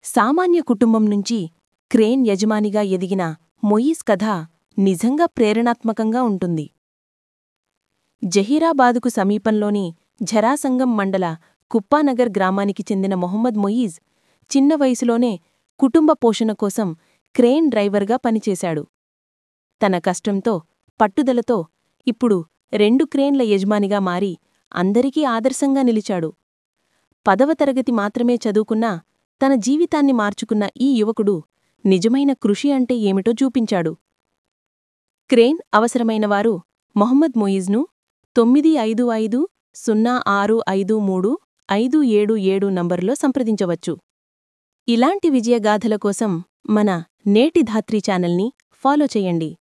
సామాన్య కుటుంబం నుంచి క్రేన్ యజమానిగా ఎదిగిన మొయీస్ కథ నిజంగా ప్రేరణాత్మకంగా ఉంటుంది జహీరాబాదుకు సమీపంలోని ఝరాసంగం మండల కుప్పానగర్ గ్రామానికి చెందిన మొహమ్మద్ మొయీజ్ చిన్న వయసులోనే కుటుంబ పోషణ కోసం క్రేన్ డ్రైవర్గా పనిచేశాడు తన కష్టంతో పట్టుదలతో ఇప్పుడు రెండు క్రేన్ల యజమానిగా మారి అందరికీ ఆదర్శంగా నిలిచాడు పదవ తరగతి మాత్రమే చదువుకున్నా తన జీవితాన్ని మార్చుకున్న ఈ యువకుడు నిజమైన కృషి అంటే ఏమిటో చూపించాడు క్రేన్ అవసరమైనవారు మొహమ్మద్ మొయిజ్ను తొమ్మిది ఐదు ఐదు సున్నా ఆరు ఐదు మూడు ఐదు ఏడు ఏడు నంబరులో సంప్రదించవచ్చు ఇలాంటి విజయగాథల కోసం మన నేటి ధాత్రి ఛానల్ని ఫాలో చేయండి